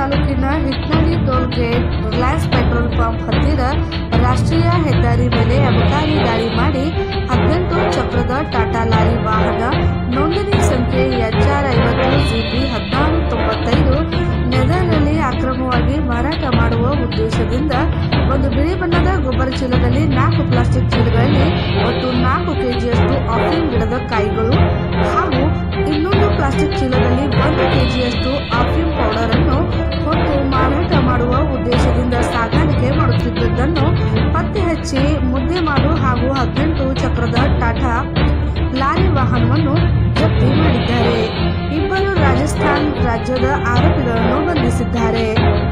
ತಾಲೂಕಿನ Hitnalli toll gate Reliance petrol pump ಹತ್ತಿರ ರಾಷ್ಟ್ರೀಯ ಹೆದ್ದಾರಿ ಮೇಲೆ ಅಬಕಾರಿ ದಾಳಿ ಮಾಡಿ ಹದಿನೆಂಟು ಚಕ್ರದ ಟಾಟಾ ಲಾರಿ ವಾಹನ ನೋಂದಣಿ ಸಂಖ್ಯೆ ಎಚ್ ಆರ್ ಐವತ್ತು ಜಿಬಿ ಹದಿನಾರು ತೊಂಬತ್ತೈದು ನೆದರ್ನಲ್ಲಿ ಅಕ್ರಮವಾಗಿ ಮಾರಾಟ ಮಾಡುವ ಉದ್ದೇಶದಿಂದ ಒಂದು ಬಿಳಿ ಬಣ್ಣದ ಗೊಬ್ಬರ ಚೀಲದಲ್ಲಿ ನಾಲ್ಕು ಪ್ಲಾಸ್ಟಿಕ್ ಚೀಲಗಳಲ್ಲಿ ಒಟ್ಟು ನಾಲ್ಕು ಕೆಜಿಯಷ್ಟು ಆಫೀನ್ ಗಿಡದ ಕಾಯಿಗಳು ಹಾಗೂ ಇನ್ನೊಂದು ಪ್ಲಾಸ್ಟಿಕ್ ಚೀಲದಲ್ಲಿ ಒಂದು ಕೆಜಿಯಷ್ಟು ಆಫೀನ್ ಪೌಡರ್ ಅನ್ನು ಹೊತ್ತು ಮಾರಾಟ ಮಾಡುವ ಉದ್ದೇಶದಿಂದ ಸಾಗಾಣಿಕೆ ಮಾಡುತ್ತಿದ್ದುದನ್ನು ಪತ್ತೆ ಹಚ್ಚಿ ಮುದ್ದೆಮಾಡು ಹಾಗೂ ಹದಿನೆಂಟು ಚಕ್ರದ ಟಾಟಾ ಲಾರಿ ವಾಹನವನ್ನು ಜಪ್ತಿ ಮಾಡಿದ್ದಾರೆ ಇಬ್ಬರು ರಾಜಸ್ಥಾನ್ ರಾಜ್ಯದ ಆರೋಪಿಗಳನ್ನು ಬಂಧಿಸಿದ್ದಾರೆ